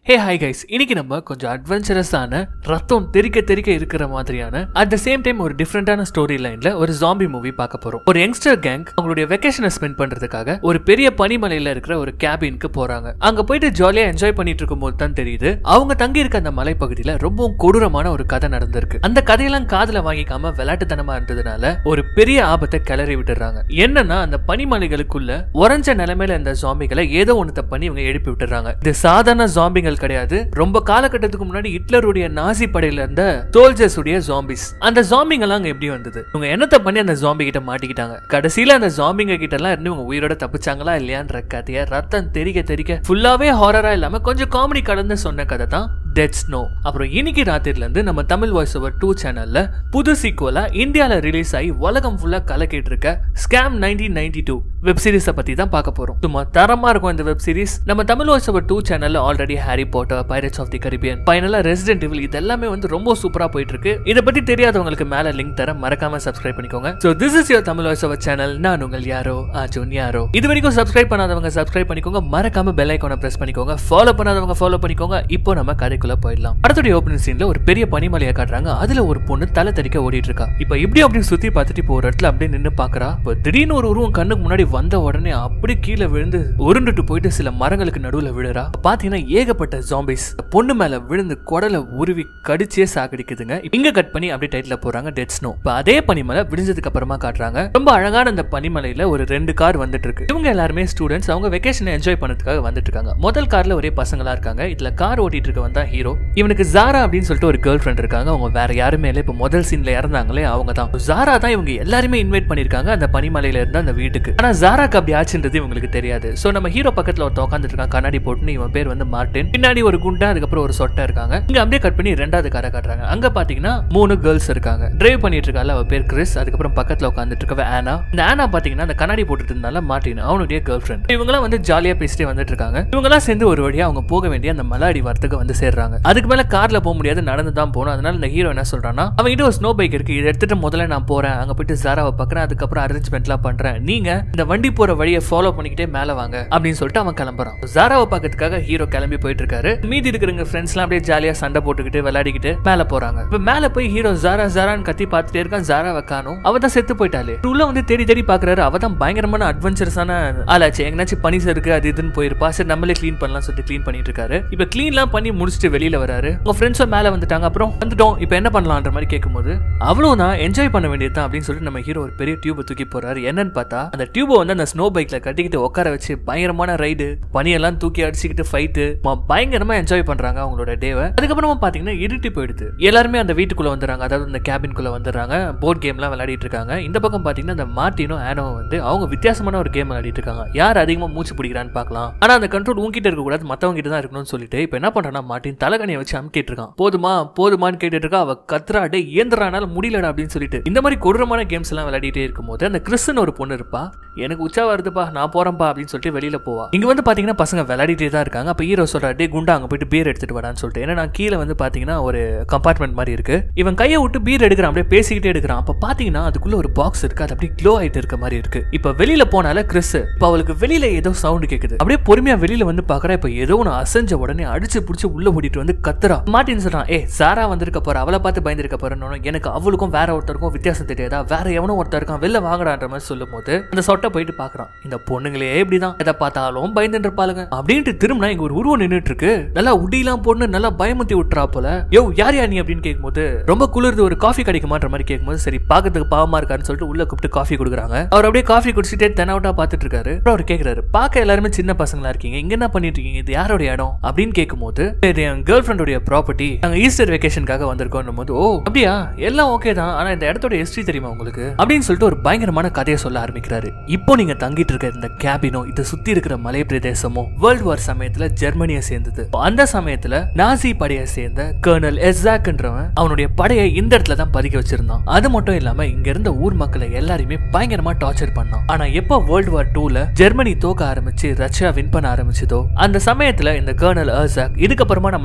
hey hi guys இன்னைக்கு நம்ம கொஞ்சம் அட்வென்ச்சரஸான ரத்தம் தெறிக்க தெறிக்க இருக்கிற மாதிரியான அட் த சேம் டைம் ஒரு டிஃப்ரெண்டான ஸ்டோரி லைன்ல ஒரு ஜாம்பி மூவி பார்க்க போறோம் ஒரு யங்ஸ்டர் கேங் அவங்களுடைய வெக்கேஷனை ஸ்பெண்ட் பண்றதுக்காக ஒரு பெரிய பனிமலையில இருக்கிற ஒரு கேபினுக்கு போறாங்க அங்க போயிட்டு ஜாலியா என்ஜாய் பண்ணிட்டு இருக்கும் போது தான் தெரியுது அவங்க தங்கி இருக்க அந்த மலைப்பகுதியில ரொம்பவும் கொடூரமான ஒரு கதை நடந்திருக்கு அந்த கதையெல்லாம் காதுல வாங்கிக்காம விளையாட்டுத்தனமா இருந்ததுனால ஒரு பெரிய ஆபத்தை கிளறி விட்டுறாங்க என்னன்னா அந்த பனிமலைகளுக்குள்ள உறைஞ்ச நிலைமையில இந்த ஜாம்பிகளை ஏதோ ஒண்ணு பண்ணி இவங்க எழுப்பி விட்டுறாங்க இது சாதாரண ஜாம்பிகள் கிடையாது ரொம்ப காலகட்டத்துக்கு முன்னாடி ஹிட்லருடைய நாசி படையில இருந்த சோல்ஜர்ஸ் உடைய ஜாம்பிஸ் அந்த ஜாம்பிங்க எல்லாம் அங்க எப்படி வந்தது இவங்க என்னத்தை பண்ணி அந்த ஜாம்பி கிட்ட மாட்டிக்கிட்டாங்க கடைசியில அந்த ஜாம்பிங்க கிட்ட எல்லாம் இருந்து இவங்க உயிரோட தப்பிச்சாங்களா இல்லையான்ற கதையை ரத்தம் தெறிக்க தெறிக்க ஃபுல்லாவே ஹாரரா இல்லாம கொஞ்சம் காமெடி கலந்து சொன்ன கதை தான் டெட் ஸ்னோ அப்புறம் இன்னைக்கு ராத்திரில இருந்து நம்ம தமிழ் வாய்ஸ் ஓவர் டூ சேனல்ல புது சீக்குவலா இந்தியால ரிலீஸ் ஆகி உலகம் ஃபுல்லா கலக்கிட்டு இருக்க scam nineteen ninety two web சீரிஸை பத்தி தான் பார்க்க போறோம் சும்மா தரமா இருக்கும் இந்த வெப் சீரிஸ் நம்ம தமிழ் வாய்ஸ் ஓவர் டூ சேனல்ல already Harry Potter Pirates of the Caribbean ஃபைனலா ரெசிடென்ட் இவில் இது எல்லாமே வந்து ரொம்ப சூப்பரா போயிட்டு இருக்கு இதை பத்தி தெரியாதவங்களுக்கு மேல லிங்க் தர மறக்காம சப்ஸ்கிரைப் பண்ணிக்கோங்க so this is your Tamil voice over channel நான் உங்கள் யாரோ அர்ஜுன் யாரோ இது வரைக்கும் சப்ஸ்கிரைப் பண்ணாதவங்க சப்ஸ்கிரைப் பண்ணிக்கோங்க மறக்காம பெல் ஐக்கானை பிரஸ் பண்ணிக்கோங்க ஃபாலோ பண்ணாதவங்க ஃபாலோ பண்ணிக்கோங்க இப்போ நம்ம கதைக்குள்ள போயிடலாம் அடுத்துடைய ஓப்பனிங் சீன்ல ஒரு பெரிய பனிமலையை காட்டுறாங்க அதுல ஒரு பொண்ணு தலை தறிக்க ஓடிட்டு இருக்கா இப்ப இப்படி அப்படி சுத்தி பார்த்துட்டு இப்போ ஒரு இடத்துல அப்படியே நின்னு பாக்குறா இப்போ திடீர்னு ஒரு உருவம் கண்ணுக்கு முன்னாடி வந்த உடனே அப்படியே கீழே விழுந்து உருண்டுட்டு போயிட்டு சில மரங்களுக்கு நடுவுல விழுறா பாத்தீங்கன்னா ஏகப்பட்ட ஜாம்பிஸ் பொண்ணு மேல விழுந்து குடலை உருவி கடிச்சே சாகடிக்குதுங்க இங்க கட் பண்ணி அப்படியே டைட்டில் போறாங்க டெட் ஸ்னோ இப்ப அதே பனிமலை விடிஞ்சதுக்கு அப்புறமா காட்டுறாங்க ரொம்ப அழகான அந்த பனிமலையில ஒரு ரெண்டு கார் வந்துட்டு இருக்கு இவங்க எல்லாருமே ஸ்டூடெண்ட்ஸ் அவங்க வெக்கேஷனை என்ஜாய் பண்ணதுக்காக வந்துட்டு இருக்காங்க முதல் கார்ல ஒரே பசங்களா இருக்காங்க இதுல கார் ஓட்டிட்டு இருக்க வந்தா ஹீரோ இவனுக்கு ஜாரா அப்படின்னு சொல்லிட்டு ஒரு கேர்ள் ஃப்ரெண்ட் இருக்காங்க அவங்க வேற யாருமே இல்லை இப்போ முதல் சீன்ல இறந்தாங்களே அவங்க தான் ஜாரா தான் இவங்க எல்லாருமே இன்வைட் பண்ணிருக்காங்க அந்த பனிமலையில இருந்து அந்த வீட்டுக்கு ஆனா ஜாராக்கு அப்படி ஆச்சுன்றது இவங்களுக்கு தெரியாது சோ நம்ம ஹீரோ பக்கத்துல ஒருத்த உட்காந்துட்டு இருக்கான் கண்ணாடி போட்டுன்னு இவன் பேர் வந்து மார்டின் பின்னாடி ஒரு குண்டா அதுக்கப்புறம் ஒரு சொட்டை இருக்காங்க இங்க அப்படியே கட் பண்ணி ரெண்டாவது காரை காட்டுறாங்க அங்க பாத்தீங்கன்னா மூணு கேர்ள்ஸ் இருக்காங்க டிரைவ் பண்ணிட்டு இருக்கால அவ பேர் கிறிஸ் அதுக்கப்புறம் பக்கத்துல உட்காந்துட்டு இருக்கவ ஆனா இந்த ஆனா பாத்தீங்கன்னா அந்த கண்ணாடி போட்டுட்டு இருந்தால மார்டின் அவனுடைய கேர்ள் ஃப்ரெண்ட் இவங்கலாம் வந்து ஜாலியா பேசிட்டே வந்துட்டு இருக்காங்க இவங்கலாம் சேர்ந்து ஒரு வழியா அவங்க போக வேண்டிய அந்த மலாடி வரத்துக்கு வந்து சேர்றாங்க அதுக்கு மேல கார்ல போக முடியாது நடந்து தான் போகணும் அதனால இந்த ஹீரோ என்ன சொல்றான்னா அவங்ககிட்ட ஒரு ஸ்னோ பைக் இருக்கு இதை எடுத்துட்டு முதல்ல நான் போறேன் அங்க போயிட்டு ஜாராவை பாக்குறேன் அதுக்கப்புறம் அரேஞ்ச்மெண்ட்லாம் பண்றேன் நீங்க இந்த வண்டி போற வழியை ஃபாலோ பண்ணிக்கிட்டே மேல வாங்க அப்படின்னு சொல்லிட்டு அவன் கிளம்புறான் ஜாராவை பார்க்கறதுக்காக ஹீரோ கிளம்பி போயிட்டு இருக்காரு மீதி இருக்கிறவங்க ஃப்ரெண்ட்ஸ்லாம் அப்படியே ஜாலியா சண்டை போட்டுக்கிட்டு விளையாடிக்கிட்டு மேல போறாங்க இப்ப மேல போய் ஹீரோ ஜாரா ஜாரான்னு கத்தி பார்த்துட்டே இருக்கான் ஜாராவை காணும் அவ தான் செத்து போயிட்டாலே உள்ள வந்து தேடி தேடி பாக்குறாரு அவ தான் பயங்கரமான அட்வென்ச்சரஸான ஆளாச்சு எங்கனாச்சும் பனி இருக்கு அது இதுன்னு போயிருப்பா சரி நம்மளே க்ளீன் பண்ணலாம் சொல்லிட்டு க்ளீன் பண்ணிட்டு இருக்காரு இப்ப க்ளீன்லாம் பண்ணி முடிச்சுட்டு வெளியில வராரு உங்க ஃப்ரெண்ட்ஸும் மேல வந்துட்டாங்க அப்புறம் வந்துட்டோம் இப்போ என்ன பண்ணலான்ற மாதிரி கேட்கும்போது அவ்வளவுதான் என்ஜாய் பண்ண வேண்டியது அப்படின்னு சொல்லிட்டு நம்ம ஹீரோ ஒரு பெரிய டியூபை தூக்கி போறாரு என்னன்னு பார்த்தா அந்த டியூபை வந்து அந்த ஸ்னோ பைக்ல கட்டிக்கிட்டு உட்கார வச்சு பயங்கரமான ரைடு பனியெல்லாம் தூக்கி அடிச்சுக்கிட்டு ஃபைட்டு பயங்கரமா என்ஜாய் பண்றாங்க அவங்களோட டேவை அதுக்கப்புறமா பாத்தீங்கன்னா இருட்டி போயிடுது எல்லாருமே அந்த வீட்டுக்குள்ள வந்துடுறாங்க அதாவது அந்த கேபின்குள்ள வந்துடுறாங்க போர்ட் கேம்லாம் விளையாடிட்டு இருக்காங்க இந்த பக்கம் பாத்தீங்கன்னா அந்த மார்டினும் ஆனோ வந்து அவங்க வித்தியாசமான ஒரு கேம் விளையாடிட்டு இருக்காங்க யார் அதிகமா மூச்சு பிடிக்கிறான்னு பார்க்கலாம் ஆனா அந்த கண்ட்ரோல் உங்ககிட்ட இருக்க கூடாது மத்தவங்க கிட்ட தான் இருக்கணும்னு சொல்லிட்டு இப்போ என்ன பண்றான்னா மார்டின் தலைகணியை வச்சு அமுக்கிட்டு இருக்கான் போதுமா போதுமான்னு கேட்டுட்டு இருக்கா அவ கத்ரா டே இயந்திரானால முடியலடா அப்படின்னு சொல்லிட்டு இந்த மாதிரி கொடூரமான கேம்ஸ் எல்லாம் விளையாடிட்டே இருக்கும்போது அந்த கிறிஸ்டன் ஒரு பொண்ணு இருப்பா எனக்கு உச்சா வருதுப்பா நான் போறேன்ப்பா அப்படின்னு சொல்லிட்டு வெளியில போவா இங்க வந்து பாத்தீங்கன்னா பசங்க விளையாடிட்டே தான் இருக்காங்க அப்ப ஹீரோ சொல்றா டே குண்டா அங்க போயிட்டு பீர் எடுத்துட்டு வரான்னு சொல்லிட்டு ஏன்னா நான் கீழே வந்து பாத்தீங்கன்னா ஒரு கம்பார்ட்மெண்ட் மாதிரி இருக்கு இவன் கையை விட்டு பீர் எடுக்கிறான் அப்படியே பேசிக்கிட்டே எடுக்கிறான் அப்ப பாத்தீங்கன்னா அதுக்குள்ள ஒரு பாக்ஸ் இருக்கு அது அப்படியே க்ளோ ஆயிட்டு இருக்க மாதிரி இருக்கு இப்ப வெளியில போனால கிறிஸ் இப்ப அவளுக்கு வெளியில ஏதோ சவுண்ட் கேக்குது அப்படியே பொறுமையா வெளியில வந்து பாக்குறா இப்ப ஏதோ ஒன்று அசைஞ்ச உடனே அடிச்சு புடிச்சு உள்ள ஓடிட்டு வந்து கத்துறா மாட்டின்னு சொல்றான் ஏ சாரா வந்திருக்க போற அவளை பார்த்து பயந்துருக்க போறேன்னு எனக்கு அவளுக்கும் வேற ஒருத்தருக்கும் வித்தியாசம் தெரியாதா வேற எவனும் ஒருத்தர் இருக்கான் வெளில வாங்கடான்ற மாதிரி சொல்லும் போது அந்த சொட்டை போயிட்டு பாக்குறான் இந்த பொண்ணுங்களே இப்படிதான் எதை பார்த்தாலும் பயந்துட்டு இருப்பாளுங்க அப்படின்ட்டு திரும்பினா இங்க ஒரு உருவம் நின்னுட்டு இருக்கு நல்லா உடிலாம் போட்டு நல்லா பயமுத்தி விட்டுறா போல யோ யார் யார் நீ அப்படின்னு கேட்கும்போது ரொம்ப குளிர்து ஒரு காஃபி கிடைக்குமான்ற மாதிரி கேட்கும்போது சரி பாக்கிறதுக்கு பாவமா இருக்காருன்னு சொல்லிட்டு உள்ள கூப்பிட்டு காஃபி கொடுக்குறாங்க அவர் அப்படியே காஃபி குடிச்சிட்டே தெனவுட்டா பார்த்துட்டு இருக்காரு அப்புறம் அவர் கேட்கிறாரு பார்க்க எல்லாருமே சின்ன பசங்களா இருக்கீங்க இங்க என்ன பண்ணிட்டு இருக்கீங்க இது யாரோட இடம் அப்படின்னு கேட்கும்போது இது என் கேர்ள் ஃப்ரெண்டோட ப்ராப்பர்ட்டி நாங்க ஈஸ்டர் வெக்கேஷனுக்காக வந்திருக்கோம் போது ஓ அப்படியா எல்லாம் ஓகே தான் ஆனா இந்த இடத்தோட ஹிஸ்டரி தெரியுமா உங்களுக்கு அப்படின்னு சொல்லிட்டு ஒரு பயங்கரமான கதையை சொல்ல ஆரம்பிக்கிறாரு இப்போ நீங்க தங்கிட்டு இருக்க இந்த கேபினோ இதை சுத்தி இருக்கிற மலை பிரதேசமும் வேர்ல்ட் வார் சமயத்துல ஜெர்மனியை சேர்ந்தது அந்த சமயத்துல நாசி படையை சேர்ந்த கர்னல் எஸ்ஸாக்ன்றவன் அவனுடைய படையை இந்த இடத்துல தான் பதுக்கி வச்சிருந்தான் அது மட்டும் இல்லாம இங்க இருந்த ஊர் மக்களை எல்லாரையுமே பயங்கரமா டார்ச்சர் பண்ணான் ஆனா எப்போ வேர்ல்ட் வார் டூல ஜெர்மனி தோக்க ஆரம்பிச்சு ரஷ்யா வின் பண்ண ஆரம்பிச்சதோ அந்த சமயத்துல இந்த கர்னல் எர்சாக் இதுக்கப்புறமா நம்ம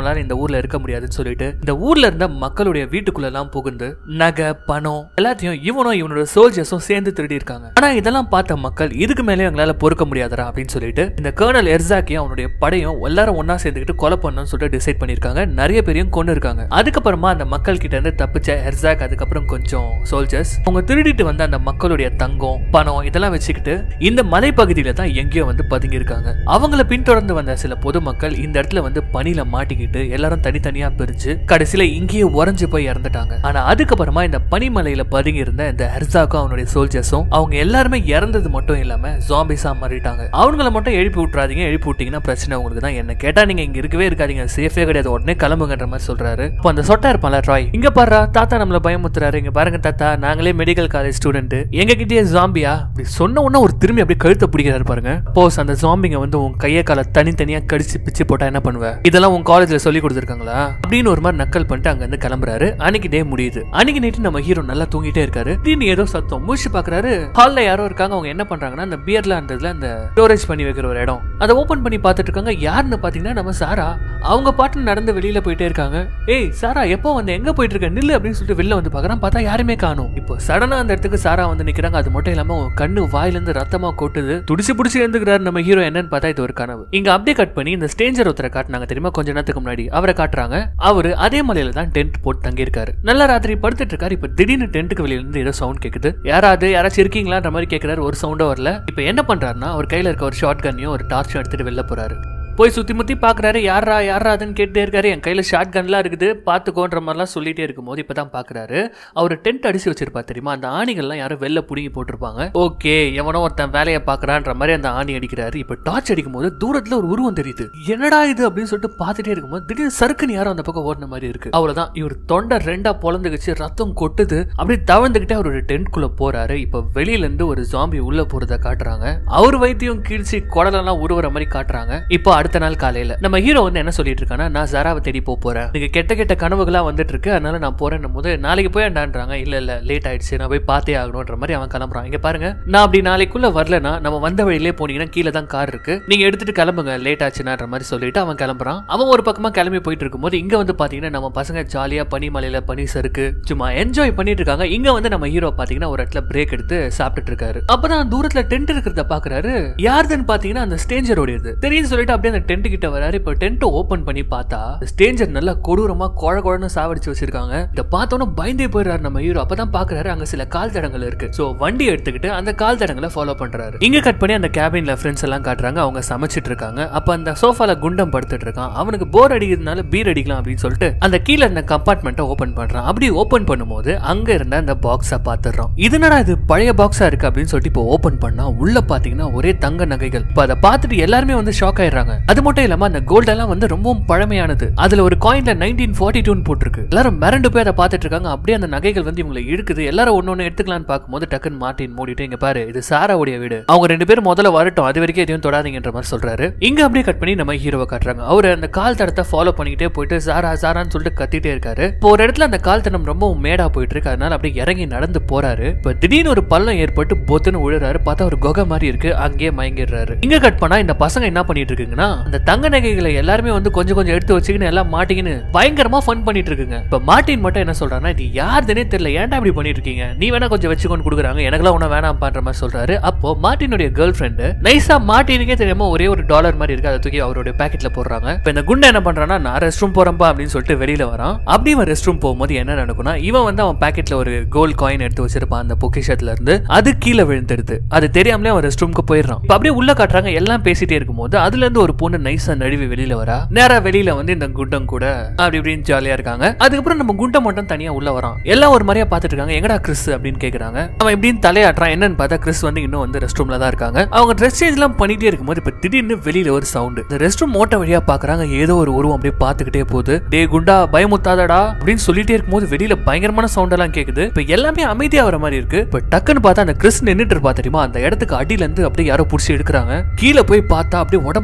நம்மளால இந்த ஊர்ல இருக்க முடியாதுன்னு சொல்லிட்டு இந்த ஊர்ல இருந்த மக்களுடைய வீட்டுக்குள்ள எல்லாம் புகுந்து நகை பணம் எல்லாத்தையும் இவனும் இவனோட சோல்ஜர்ஸும் சேர்ந்து திருடி இருக்காங்க ஆனா இதெல்லாம் பார்த்த மக்கள் இதுக்கு மேலே எங்களால பொறுக்க முடியாதரா அப்படின்னு சொல்லிட்டு இந்த கர்னல் எர்சாக்கியும் அவனுடைய படையும் எல்லாரும் ஒன்னா சேர்ந்துக்கிட்டு கொலை பண்ணணும்னு சொல்லிட்டு டிசைட் பண்ணிருக்காங்க நிறைய பேரையும் கொண்டு இருக்காங்க அதுக்கப்புறமா அந்த மக்கள் கிட்ட இருந்து தப்பிச்ச எர்சாக் அதுக்கப்புறம் கொஞ்சம் சோல்ஜர்ஸ் அவங்க திருடிட்டு வந்த அந்த மக்களுடைய தங்கம் பணம் இதெல்லாம் வச்சுக்கிட்டு இந்த மலைப்பகுதியில தான் எங்கேயோ வந்து பதுங்கி இருக்காங்க அவங்கள பின்தொடர்ந்து வந்த சில பொதுமக்கள் இந்த இடத்துல வந்து பனியில மாட்டிக்கிட்டு எல்லாரும் தனித்தனியா பிரிஞ்சு கடைசியில இங்கேயே உறைஞ்சு போய் இறந்துட்டாங்க ஆனா அதுக்கப்புறமா இந்த பனிமலையில பதுங்கி இருந்த இந்த ஹெர்சாக்கும் அவனுடைய சோல்ஜர்ஸும் அவங்க எல்லாருமே இறந்தது மட்டும் இல்லாம ஜாம்பிஸா மாறிட்டாங்க அவங்கள மட்டும் எழுப்பி விட்டுறாதீங்க எழுப்பி விட்டீங்கன்னா பிரச்சனை உங்களுக்கு தான் என்ன கேட்டா நீங்க இங்க இருக்கவே இருக்காதீங்க சேஃபே கிடையாது உடனே கிளம்புங்கன்ற மாதிரி சொல்றாரு இப்போ அந்த சொட்டா இருப்பான்ல ட்ராய் இங்க பாரு தாத்தா நம்மள பயமுத்துறாரு இங்க பாருங்க தாத்தா நாங்களே மெடிக்கல் காலேஜ் ஸ்டூடெண்ட் எங்க கிட்டயே ஜாம்பியா அப்படி சொன்ன உடனே ஒரு திரும்பி அப்படியே கழுத்தை பிடிக்கிறாரு பாருங்க போஸ் அந்த ஜாம்பிங்க வந்து உன் கையை காலை தனித்தனியா கடிச்சு பிச்சு போட்டா என்ன பண்ணுவ இதெல்லாம் உன் காலேஜ்ல சொல்லி கொடுத்துருக்காங்களா அப்படின்னு ஒரு மாதிரி நக்கல் பண்ணிட்டு அங்க இருந்து கிளம்புறாரு அன்னைக்கு டே முடியுது அன்னைக்கு நைட்டு நம்ம ஹீரோ நல்லா தூங்கிட்டே இருக்காரு திடீர்னு ஏதோ சத்தம் முடிச்சு பாக்குறாரு ஹால்ல யாரோ இருக்காங்க அவங்க என்ன பண்றாங்கன்னா அந்த பியர்ல இருந்ததுல அந்த ஸ்டோரேஜ் பண்ணி வைக்கிற ஒரு இடம் அதை ஓபன் பண்ணி பார்த்துட்டு இருக்காங்க யாருன்னு பாத்தீங்கன்னா நம்ம சாரா அவங்க பாட்டு நடந்து வெளியில போயிட்டே இருக்காங்க ஏய் சாரா எப்போ வந்து எங்க போயிட்டு இருக்க நில்லு அப்படின்னு சொல்லிட்டு வெளில வந்து பாக்குறான் பார்த்தா யாருமே காணும் இப்போ சடனா அந்த இடத்துக்கு சாரா வந்து நிக்கிறாங்க அது மட்டும் இல்லாம அவங்க கண்ணு வாயில இருந்து ரத்தமா கொட்டுது துடிச்சு புடிச்சு எழுந்துக்கிறாரு நம்ம ஹீரோ என்னன்னு பார்த்தா இது ஒரு கனவு இங்க அப்படியே கட் பண்ணி இந்த ஸ்டேஞ்சர் ஒருத்தரை காட்டினாங்க தெரியுமா கொஞ்ச நேரத்துக்கு முன்னாடி அவரை காட்டுறாங்க அவரு அதே மலையில தான் டென்ட் போட்டு தங்கி இருக்காரு நல்ல ராத்திரி படுத்துட்டு இருக்காரு இப்ப திடீர்னு டென்ட்டுக்கு வெளியில இருந்து ஏதோ சவுண்ட் கேக்குது யாராவது யாராச்சும் இருக்கீங்களான்ற மாதிரி கேக்குறாரு ஒரு சவுண்டும் வரல இப்ப என்ன பண்றாருன்னா அவர் கையில இருக்க ஒரு ஷார்ட் கன்னையும் ஒரு டார்ச்சும் எடுத்துட்டு வெளில போறாரு போய் சுத்தி முத்தி பாக்குறாரு யாரா யாரா அதுன்னு கேட்டே இருக்காரு என் கையில ஷார்ட் கன்லாம் இருக்குது பாத்துக்கோன்ற மாதிரிலாம் சொல்லிட்டே இருக்கும்போது இப்பதான் பாக்குறாரு அவர் டென்ட் அடிச்சு வச்சிருப்பா தெரியுமா அந்த ஆணிகள்லாம் யாரும் வெளில புடுங்கி போட்டிருப்பாங்க ஓகே எவனோ ஒருத்தன் வேலையை பாக்குறான்ற மாதிரி அந்த ஆணி அடிக்கிறாரு இப்ப டார்ச் அடிக்கும் போது தூரத்துல ஒரு உருவம் தெரியுது என்னடா இது அப்படின்னு சொல்லிட்டு பார்த்துட்டே இருக்கும்போது திடீர்னு சறுக்குன்னு யாரும் அந்த பக்கம் ஓடின மாதிரி இருக்கு அவ்வளவுதான் இவர் தொண்டை ரெண்டா பொழந்துக்கிச்சு ரத்தம் கொட்டுது அப்படியே தவழ்ந்துகிட்டே அவரோட டென்ட்குள்ள போறாரு இப்ப வெளியில இருந்து ஒரு ஜாம்பி உள்ள போறத காட்டுறாங்க அவர் வைத்தியம் கீழ்ச்சி குடலெல்லாம் உருவுற மாதிரி காட்டுறாங்க இப்போ அடுத்த நாள் காலையில நம்ம ஹீரோ வந்து என்ன சொல்லிட்டு இருக்கானா நான் ஜாராவை தேடி போக போறேன் நீங்க கெட்ட கெட்ட கனவுகளா வந்துட்டு இருக்கு அதனால நான் போறேன் போது நாளைக்கு போயேன்டான்றாங்க இல்ல இல்ல லேட் ஆயிடுச்சு நான் போய் பார்த்தே ஆகணும்ன்ற மாதிரி அவன் கிளம்புறான் இங்க பாருங்க நான் அப்படி நாளைக்குள்ள வரலனா நம்ம வந்த வழியிலே போனீங்கன்னா கீழே தான் கார் இருக்கு நீங்க எடுத்துட்டு கிளம்புங்க லேட் ஆச்சுனான்ற மாதிரி சொல்லிட்டு அவன் கிளம்புறான் அவன் ஒரு பக்கமா கிளம்பி போயிட்டு இருக்கும்போது இங்க வந்து பாத்தீங்கன்னா நம்ம பசங்க ஜாலியா பனிமலையில பனி சறுக்கு சும்மா என்ஜாய் பண்ணிட்டு இருக்காங்க இங்க வந்து நம்ம ஹீரோ பாத்தீங்கன்னா ஒரு இடத்துல பிரேக் எடுத்து சாப்பிட்டுட்டு இருக்காரு அப்பதான் தூரத்துல டென்ட் இருக்கிறத பாக்குறாரு யாருதுன்னு பாத்தீங்கன்னா அந்த ஸ்டேஞ்சரோடையது தெரியும் சொல்லிட்டு அப்படியே அந்த டென்ட் கிட்ட வராரு இப்ப டென்ட் ஓபன் பண்ணி பார்த்தா ஸ்டேஞ்சர் நல்லா கொடூரமா குழ குழன்னு சாவடிச்சு வச்சிருக்காங்க இத பார்த்தோன்னே பயந்தே போயிடுறாரு நம்ம ஹீரோ அப்பதான் பாக்குறாரு அங்க சில கால் தடங்கள் இருக்கு சோ வண்டி எடுத்துக்கிட்டு அந்த கால் தடங்களை ஃபாலோ பண்றாரு இங்க கட் பண்ணி அந்த கேபின்ல ஃப்ரெண்ட்ஸ் எல்லாம் காட்டுறாங்க அவங்க சமைச்சிட்டு இருக்காங்க அப்ப அந்த சோஃபால குண்டம் படுத்துட்டு இருக்கான் அவனுக்கு போர் அடிக்கிறதுனால பீர் அடிக்கலாம் அப்படின்னு சொல்லிட்டு அந்த கீழே இருந்த கம்பார்ட்மெண்ட்டை ஓபன் பண்றான் அப்படி ஓபன் பண்ணும்போது அங்க இருந்த அந்த பாக்ஸ பாத்துறோம் இதுனடா இது பழைய பாக்ஸா இருக்கு அப்படின்னு சொல்லிட்டு இப்போ ஓபன் பண்ணா உள்ள பாத்தீங்கன்னா ஒரே தங்க நகைகள் இப்ப அதை பார்த்துட்டு எல்லாருமே வந்து ஷாக் ஆயிடுறாங்க அது மட்டும் இல்லாம அந்த கோல்ட் எல்லாம் வந்து ரொம்பவும் பழமையானது அதுல ஒரு காயின்ல நைன்டீன் ஃபார்ட்டி டூன்னு போட்டிருக்கு எல்லாரும் மிரண்டு போய் அதை பார்த்துட்டு இருக்காங்க அப்படியே அந்த நகைகள் வந்து இவங்களை இழுக்குது எல்லாரும் ஒன்னு ஒன்னு எடுத்துக்கலாம்னு பார்க்கும்போது டக்குன்னு மார்ட்டின் மூடிட்டு இங்க பாரு இது சாராவுடைய வீடு அவங்க ரெண்டு பேரும் முதல்ல வரட்டும் அது வரைக்கும் எதையும் தொடாதீங்கன்ற மாதிரி சொல்றாரு இங்க அப்படியே கட் பண்ணி நம்ம ஹீரோவை காட்டுறாங்க அவர் அந்த கால் தடத்தை ஃபாலோ பண்ணிக்கிட்டே போயிட்டு சாரா சாரான்னு சொல்லிட்டு கத்திட்டே இருக்காரு இப்போ ஒரு இடத்துல அந்த கால் தடம் ரொம்ப மேடா போயிட்டு இருக்கு அதனால அப்படியே இறங்கி நடந்து போறாரு இப்ப திடீர்னு ஒரு பள்ளம் ஏற்பட்டு பொத்துன்னு விழுறாரு பார்த்தா ஒரு குகை மாதிரி இருக்கு அங்கேயே மயங்கிடுறாரு இங்க கட் பண்ணா இந்த பசங்க என்ன பண்ணிட்டு இருக்குங்கன்னா அந்த தங்க நகைகளை எல்லாருமே வந்து கொஞ்சம் கொஞ்சம் எடுத்து வச்சுக்கின்னு எல்லாம் மாட்டிக்கின்னு பயங்கரமா ஃபன் பண்ணிட்டு இருக்குங்க இப்ப மார்ட்டின் மட்டும் என்ன சொல்றாருன்னா இது யாருதுனே தெரியல ஏன்டா இப்படி பண்ணிட்டு இருக்கீங்க நீ வேணா கொஞ்சம் வச்சுக்கொண்டு கொடுக்குறாங்க எனக்கெல்லாம் ஒன்றும் வேணாம் பண்ற மாதிரி சொல்றாரு அப்போ மார்ட்டினுடைய கேர்ள் ஃப்ரெண்டு நைஸா மார்ட்டினுக்கே தெரியாம ஒரே ஒரு டாலர் மாதிரி இருக்கு அதை தூக்கி அவருடைய பாக்கெட்ல போடுறாங்க இப்ப இந்த குண்டை என்ன பண்றான்னா நான் ரெஸ்ட் ரூம் போறேன்பா அப்படின்னு சொல்லிட்டு வெளியில வரான் அப்படி அவன் ரெஸ்ட் ரூம் போகும்போது என்ன நடக்கும்னா இவன் வந்து அவன் பாக்கெட்ல ஒரு கோல்ட் காயின் எடுத்து வச்சிருப்பான் அந்த பொக்கிஷத்துல இருந்து அது கீழே விழுந்துடுது அது தெரியாமலே அவன் ரெஸ்ட் ரூமுக்கு போயிடுறான் இப்ப அப்படியே உள்ள காட்டுறாங்க எல்லாம் பேசிட்டே இருக்கும்போது அதுல இருந்து ஒரு பொண்ணு நைஸா நழுவி வெளியில வரா நேரா வெளியில வந்து இந்த குண்டம் கூட அப்படி இப்படின்னு ஜாலியா இருக்காங்க அதுக்கப்புறம் நம்ம குண்டம் மட்டும் தனியா உள்ள வரான் எல்லாம் ஒரு மாதிரியா பாத்துட்டு இருக்காங்க எங்கடா கிறிஸ் அப்படின்னு கேக்குறாங்க அவன் எப்படின்னு தலையாட்டுறான் என்னன்னு பார்த்தா கிறிஸ் வந்து இன்னும் வந்து ரெஸ்ட் ரூம்ல தான் இருக்காங்க அவங்க ட்ரெஸ் சேஞ்ச் எல்லாம் பண்ணிட்டே இருக்கும்போது இப்ப திடீர்னு வெளியில ஒரு சவுண்ட் இந்த ரெஸ்ட் ரூம் ஓட்ட வழியா பாக்குறாங்க ஏதோ ஒரு உருவம் அப்படியே பாத்துக்கிட்டே போகுது டே குண்டா பயமுத்தாதடா அப்படின்னு சொல்லிட்டே இருக்கும்போது வெளியில பயங்கரமான சவுண்ட் எல்லாம் கேக்குது இப்ப எல்லாமே அமைதியா வர மாதிரி இருக்கு இப்ப டக்குன்னு பார்த்தா அந்த கிறிஸ் நின்னுட்டு இருப்பா தெரியுமா அந்த இடத்துக்கு அடியில இருந்து அப்படியே யாரோ புடிச்சு எடுக்கிறாங்க கீழே போய் பார்த்தா அப்படியே உடம்பெல்லாம் ரத்தமா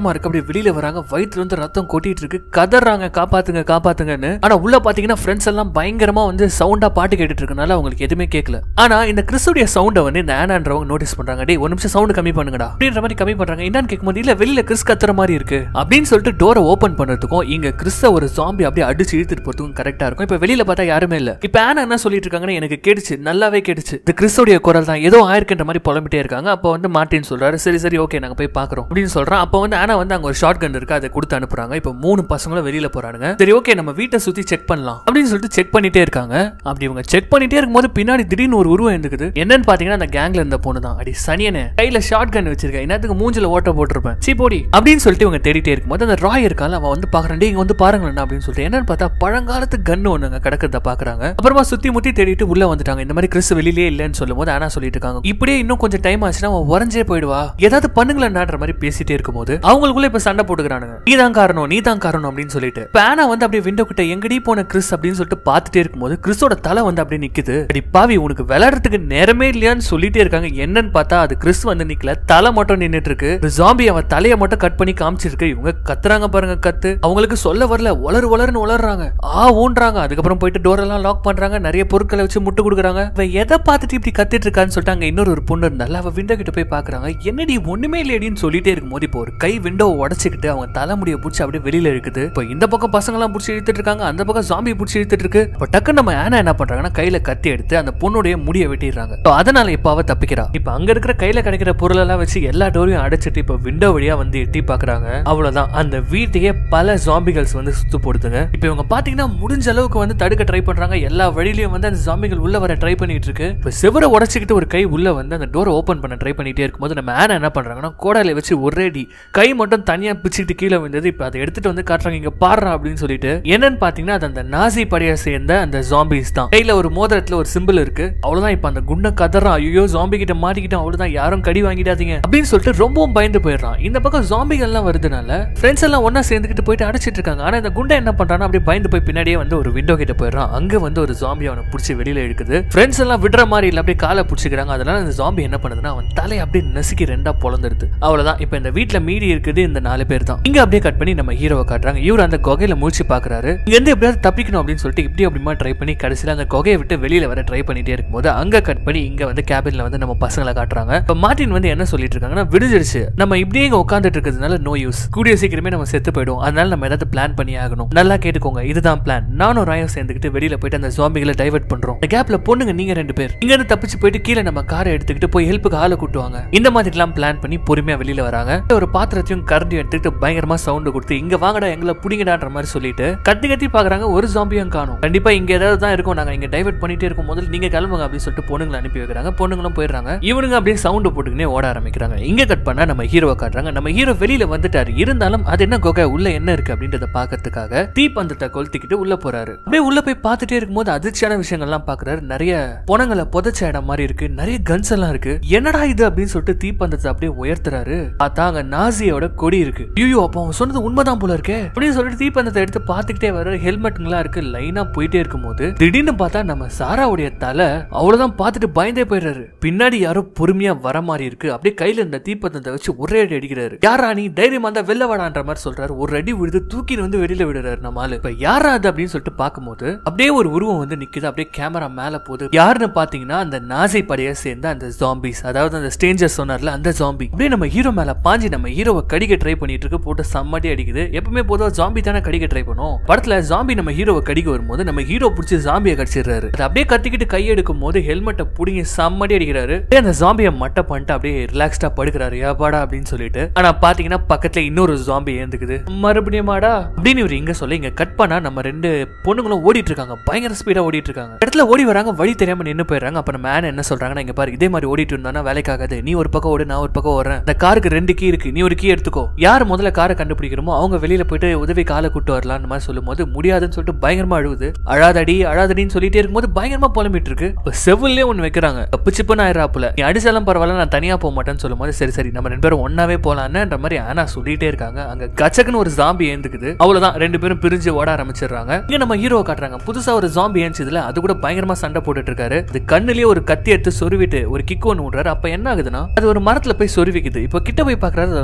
பதட்டமா இருக்கு அப்படியே வெளியில வராங்க வயிற்றுல இருந்து ரத்தம் கொட்டிட்டு இருக்கு கதறாங்க காப்பாத்துங்க காப்பாத்துங்கன்னு ஆனா உள்ள பாத்தீங்கன்னா ஃப்ரெண்ட்ஸ் எல்லாம் பயங்கரமா வந்து சவுண்டா பாட்டு கேட்டுட்டு இருக்கனால அவங்களுக்கு எதுவுமே கேட்கல ஆனா இந்த கிறிஸ்துடைய சவுண்டை வந்து இந்த ஆனான்றவங்க நோட்டீஸ் பண்றாங்க டேய் ஒரு நிமிஷம் சவுண்ட் கம்மி பண்ணுங்கடா அப்படின்ற மாதிரி கம்மி பண்றாங்க என்னன்னு கேட்கும்போது இல்ல வெளியில கிறிஸ் கத்துற மாதிரி இருக்கு அப்படின்னு சொல்லிட்டு டோரை ஓபன் பண்றதுக்கும் இங்க கிறிஸ்த ஒரு ஜாம்பி அப்படியே அடிச்சு இழுத்துட்டு போறதுக்கும் கரெக்டா இருக்கும் இப்ப வெளியில பார்த்தா யாருமே இல்ல இப்ப ஆனா என்ன சொல்லிட்டு இருக்காங்கன்னு எனக்கு கேட்டுச்சு நல்லாவே கேட்டுச்சு இந்த கிறிஸ்துடைய குரல் தான் ஏதோ ஆயிருக்குன்ற மாதிரி புலம்பிட்டே இருக்காங்க அப்போ வந்து மார்ட்டின் சொல்றாரு சரி சரி ஓகே நாங்க போய் பாக்குறோம் அப்படின்னு சொல்றான் அப்போ வந்து ஆனா வந்து அங்க ஒரு ஷார்ட் கன் இருக்கு அதை கொடுத்து அனுப்புறாங்க இப்போ மூணு பசங்களும் வெளியில போறானுங்க சரி ஓகே நம்ம வீட்டை சுத்தி செக் பண்ணலாம் அப்படின்னு சொல்லிட்டு செக் பண்ணிட்டே இருக்காங்க அப்படி இவங்க செக் பண்ணிட்டே இருக்கும்போது பின்னாடி திடீர்னு ஒரு உருவம் இருந்துக்குது என்னன்னு பாத்தீங்கன்னா அந்த கேங்ல இருந்த பொண்ணு தான் அடி சனியனே கையில ஷார்ட் கன் வச்சிருக்கேன் என்னத்துக்கு மூஞ்சில ஓட்ட போட்டிருப்பேன் சீ போடி அப்படின்னு சொல்லிட்டு இவங்க தேடிட்டே இருக்கும்போது அந்த ராய் இருக்கால அவன் வந்து பாக்குறான் "டேய், இங்க வந்து பாருங்களேன் அப்படின்னு சொல்லிட்டு என்னன்னு பார்த்தா பழங்காலத்து கன்னு ஒண்ணுங்க கிடக்கிறத பாக்குறாங்க அப்புறமா சுத்தி முத்தி தேடிட்டு உள்ள வந்துட்டாங்க இந்த மாதிரி கிறிஸ் வெளியிலே இல்லைன்னு சொல்லும் போது ஆனா சொல்லிட்டு இருக்காங்க இப்படியே இன்னும் கொஞ்சம் டைம் ஆச்சுன்னா அவன் உறைஞ்சே போயிடுவா ஏதாவது பண்ணுங்களேன்ன்ற மாதிரி பேசிட்டே இருக்கும்போது அவங்களுக்குள்ள இப்ப சண்டை போட்டுக்கிறானுங்க நீ தான் காரணம் நீ தான் காரணம் அப்படின்னு சொல்லிட்டு பேனா வந்து அப்படியே விண்டோ கிட்ட எங்கடி போன கிறிஸ் அப்படின்னு சொல்லிட்டு பார்த்துட்டே இருக்கும்போது கிறிஸோட தலை வந்து அப்படியே நிக்குது அடி பாவி உனக்கு விளையாடுறதுக்கு நேரமே இல்லையான்னு சொல்லிட்டே இருக்காங்க என்னன்னு பார்த்தா அது கிறிஸ் வந்து நிக்கல தலை மட்டும் நின்னுட்டு இருக்கு ஜாம்பி அவன் தலையை மட்டும் கட் பண்ணி காமிச்சிருக்கு இவங்க கத்துறாங்க பாருங்க கத்து அவங்களுக்கு சொல்ல வரல உளறு உளறுன்னு உளறாங்க ஆ ஊன்றாங்க அதுக்கப்புறம் போயிட்டு டோர் எல்லாம் லாக் பண்றாங்க நிறைய பொருட்களை வச்சு முட்டு கொடுக்குறாங்க இவன் எதை பார்த்துட்டு இப்படி கத்திட்டு இருக்கான்னு சொல்லிட்டு அங்க இன்னொரு ஒரு பொண்ணு இருந்தால அவ விண்டோ கிட்ட போய் பாக்குறாங்க என்னடி ஒண்ணுமே இல்லையடின்னு சொல்லிட்டே இருக்கும்போது இப்போ ஒரு கை விண்டோவை உடச்சிக்கிட்டு அவங்க தலைமுடியை பிடிச்சி அப்படியே வெளியில இருக்குது இப்போ இந்த பக்கம் பசங்க எல்லாம் பிடிச்சி இழுத்துட்டு இருக்காங்க அந்த பக்கம் ஜாம்பி பிடிச்சி இழுத்துட்டு இருக்கு இப்போ டக்குன்னு நம்ம ஆனா என்ன பண்றாங்கன்னா கையில கத்தி எடுத்து அந்த பொண்ணுடைய முடியை வெட்டிடுறாங்க So, அதனால இப்ப அவ தப்பிக்கிறா இப்ப அங்க இருக்கிற கையில கிடைக்கிற பொருள் எல்லாம் வச்சு எல்லா டோரையும் அடைச்சிட்டு இப்ப விண்டோ வழியா வந்து எட்டி பாக்குறாங்க அவ்வளவுதான் அந்த வீட்டையே பல ஜாம்பிகள்ஸ் வந்து சுத்து போடுதுங்க இப்ப இவங்க பாத்தீங்கன்னா முடிஞ்ச அளவுக்கு வந்து தடுக்க ட்ரை பண்றாங்க எல்லா வழியிலயும் வந்து அந்த ஜாம்பிகள் உள்ள வர ட்ரை பண்ணிட்டு இருக்கு இப்ப செவரை உடைச்சிக்கிட்டு ஒரு கை உள்ள வந்து அந்த டோரை ஓபன் பண்ண ட்ரை பண்ணிட்டே இருக்கும்போது நம்ம ஆனா என்ன பண்றாங்கன்னா கோடால வச்சு ஒரேடி கை மட்டும் தனியா பிச்சுக்கிட்டு கீழே வந்தது இப்ப அதை எடுத்துட்டு வந்து காட்டுறாங்க இங்க பாடுறா அப்படின்னு சொல்லிட்டு என்னன்னு பாத்தீங்கன்னா அது அந்த நாசி படையை சேர்ந்த அந்த ஜாம்பிஸ் தான் கையில ஒரு மோதிரத்துல ஒரு சிம்பிள் இருக்கு அவ்வளவுதான் இப்ப அந்த குண்ட கதறான் ஐயோ ஜாம்பி கிட்ட மாட்டிக்கிட்டோம் அவ்வளவுதான் யாரும் கடி வாங்கிடாதீங்க அப்படின்னு சொல்லிட்டு ரொம்பவும் பயந்து போயிடுறான் இந்த பக்கம் ஜாம்பிகள் எல்லாம் வருதுனால ஃப்ரெண்ட்ஸ் எல்லாம் ஒண்ணா சேர்ந்துக்கிட்டு போயிட்டு அடிச்சிட்டு இருக்காங்க ஆனா இந்த குண்டை என்ன பண்றான்னா அப்படியே பயந்து போய் பின்னாடியே வந்து ஒரு விண்டோ கிட்ட போயிடுறான் அங்க வந்து ஒரு ஜாம்பி அவனை பிடிச்சி வெளியில இழுக்குது ஃப்ரெண்ட்ஸ் எல்லாம் விடுற மாதிரி இல்ல அப்படியே காலை பிடிச்சிக்கிறாங்க அதனால அந்த ஜாம்பி என்ன பண்ணுதுன்னா அவன் தலையை அப்படியே நசுக்கி ரெண்டா பொழந்துருது அவ்வளவுதான் இப்ப இந்த வீட்ல மீதி இருக்குது இந்த நாலு பேர் தான் இங்க அப்படியே கட் பண்ணி நம்ம ஹீரோவை காட்டுறாங்க இவர் அந்த குகையில மூழ்ச்சி பாக்குறாரு இங்க இருந்து எப்படியாவது தப்பிக்கணும் அப்படின்னு சொல்லிட்டு இப்படி அப்படிமா ட்ரை பண்ணி கடைசியில அந்த குகையை விட்டு வெளியில வர ட்ரை பண்ணிட்டே இருக்கும்போது அங்க கட் பண்ணி இங்க வந்து கேபின்ல வந்து நம்ம பசங்களை காட்டுறாங்க இப்ப மார்ட்டின் வந்து என்ன சொல்லிட்டு இருக்காங்கன்னா விடுஞ்சிருச்சு நம்ம இப்படியே இங்க உட்காந்துட்டு இருக்கிறதுனால நோ யூஸ் கூடிய சீக்கிரமே நம்ம செத்து போயிடும் அதனால நம்ம ஏதாவது பிளான் பண்ணி ஆகணும் நல்லா கேட்டுக்கோங்க இதுதான் பிளான் நானும் ராயும் சேர்ந்துக்கிட்டு வெளியில போயிட்டு அந்த ஜாம்பிகளை டைவர்ட் பண்றோம் இந்த கேப்ல பொண்ணுங்க நீங்க ரெண்டு பேர் இங்க இருந்து தப்பிச்சு போயிட்டு கீழே நம்ம காரை எடுத்துக்கிட்டு போய் ஹெல்ப்புக்கு ஆளை கூட்டுவாங்க இந்த மாதிரி எல்லாம் பிளான் பண்ணி பொறுமையா வெளியில வராங்க ஒரு பாத்திரத்தையும் கரண்டி எடுத்துக்கிட்டு பயங்கரமா சவுண்ட் கொடுத்து இங்க வாங்கடா எங்களை புடிங்கடான்ற மாதிரி சொல்லிட்டு கத்தி கத்தி பாக்குறாங்க ஒரு ஜாம்பியும் காணும் கண்டிப்பா இங்க ஏதாவது தான் இருக்கும் நாங்க இங்க டைவர்ட் பண்ணிட்டே இருக்கும் முதல்ல நீங்க கிளம்புங்க அப்படின்னு சொல்லிட்டு பொண்ணுங்களை அனுப்பி வைக்கிறாங்க பொண்ணுங்களும் போயிடுறாங்க இவனுங்க அப்படியே சவுண்ட் போட்டுக்கினே ஓட ஆரம்பிக்கிறாங்க இங்க கட் பண்ணா நம்ம ஹீரோவை காட்டுறாங்க நம்ம ஹீரோ வெளியில வந்துட்டாரு இருந்தாலும் அது என்ன குகை உள்ள என்ன இருக்கு அப்படின்றத பாக்கிறதுக்காக தீப்பந்தத்தை கொளுத்திக்கிட்டு உள்ள போறாரு அப்படியே உள்ள போய் பார்த்துட்டே இருக்கும்போது அதிர்ச்சியான விஷயங்கள்லாம் பாக்குறாரு நிறைய பொணங்களை புதைச்ச இடம் மாதிரி இருக்கு நிறைய கன்ஸ் எல்லாம் இருக்கு என்னடா இது அப்படின்னு சொல்லிட்டு தீப்பந்தத்தை அப்படியே உயர்த்துறாரு பார்த்தா அங்க நாசியோட கொடி இருக்கு ஐயோ அப்போ அவன் சொன்னது உண்மைதான் போல இருக்கே அப்படின்னு சொல்லிட்டு தீப்பந்தத்தை எடுத்து பார்த்துக்கிட்டே வர ஹெல்மெட்டுங்களா இருக்கு லைனா போயிட்டே இருக்கும்போது திடீர்னு பார்த்தா நம்ம சாராவுடைய தலை அவ்வளவுதான் பார்த்துட்டு பயந்தே போயிடுறாரு பின்னாடி யாரோ பொறுமையா வர மாதிரி இருக்கு அப்படியே கையில இருந்த தீப்பந்தத்தை வச்சு ஒரே அடி அடிக்கிறாரு யாரா நீ தைரியமா இருந்தா வெளில வாடான்ற மாதிரி சொல்றாரு ஒரு அடி விழுது தூக்கின்னு வந்து வெளியில விடுறாரு நம்ம ஆளு இப்ப யாரா அது அப்படின்னு சொல்லிட்டு பார்க்கும்போது அப்படியே ஒரு உருவம் வந்து நிக்குது அப்படியே கேமரா மேல போகுது யாருன்னு பாத்தீங்கன்னா அந்த நாசி படையை சேர்ந்த அந்த ஜாம்பிஸ் அதாவது அந்த ஸ்டேஞ்சர் சொன்னார்ல அந்த ஜாம்பி அப்படியே நம்ம ஹீரோ மேல பாஞ்சி நம்ம ஹீரோவை கடிக்க ட்ரை பண்ணிட்டு இருக்கு போட்டு சம்மடி அடிக்குது எப்பவுமே பொதுவா ஜாம்பி தானே கடிக்க ட்ரை பண்ணும் படத்துல ஜாம்பி நம்ம ஹீரோவை கடிக்க வரும்போது நம்ம ஹீரோ பிடிச்சி ஜாம்பியை கடிச்சிடுறாரு அது அப்படியே கத்திக்கிட்டு கையெடுக்கும் போது ஹெல்மெட்டை புடிங்கி சம்மடி அடிக்கிறாரு அப்படியே அந்த ஜாம்பியை மட்டை பண்ணிட்டு அப்படியே ரிலாக்ஸ்டா படுக்கிறாரு ஏப்பாடா அப்படின்னு சொல்லிட்டு ஆனா பாத்தீங்கன்னா பக்கத்துல இன்னொரு ஜாம்பி ஏந்துக்குது மறுபடியும் மாடா அப்படின்னு இவர் இங்க சொல்ல இங்க கட் பண்ணா நம்ம ரெண்டு பொண்ணுங்களும் ஓடிட்டு இருக்காங்க பயங்கர ஸ்பீடா ஓடிட்டு இருக்காங்க இடத்துல ஓடி வராங்க வழி தெரியாம நின்னு போயிடுறாங்க அப்ப நம்ம மேன் என்ன சொல்றாங்கன்னா இங்க பாரு இதே மாதிரி ஓடிட்டு இருந்தானா வேலைக்காகாது நீ ஒரு பக்கம் ஓடு நான் ஒரு பக்கம் ஓடுறேன் இந்த காருக்கு ரெண்டு கீ இருக்கு நீ ஒரு கீ எடுத்துக்கோ யார் முதல்ல காரை கண்டுபிடிக்கிறோமோ அவங்க வெளியில போயிட்டு உதவி காலை கூட்டு வரலாம்னு மாதிரி சொல்லும் போது முடியாதுன்னு சொல்லிட்டு பயங்கரமா அழுகுது அழாதடி அழாதடின்னு சொல்லிட்டே இருக்கும்போது பயங்கரமா புலம்பிட்டு இருக்கு இப்ப செவிலே ஒண்ணு வைக்கிறாங்க தப்பு சிப்புன்னு ஆயிராப்புல நீ அடிச்சாலும் பரவாயில்ல நான் தனியா போக மாட்டேன்னு சொல்லும் போது சரி சரி நம்ம ரெண்டு பேரும் ஒன்னாவே போலாம்ன்ற மாதிரி ஆனா சொல்லிட்டே இருக்காங்க அங்க கச்சக்குன்னு ஒரு ஜாம்பி ஏந்துக்குது அவ்வளவுதான் ரெண்டு பேரும் பிரிஞ்சு ஓட ஆரம்பிச்சிடுறாங்க இங்க நம்ம ஹீரோ காட்டுறாங்க புதுசா ஒரு ஜாம்பி ஏந்துச்சதுல அது கூட பயங்கரமா சண்டை போட்டுட்டு இருக்காரு அது கண்ணுலயே ஒரு கத்தி எடுத்து சொருவிட்டு ஒரு கிக் ஒன்று விடுறாரு அப்ப என்ன ஆகுதுன்னா அது ஒரு மரத்துல போய் சொருவிக்குது இப்போ கிட்ட போய் பாக்குறாரு அது குடல்லாம்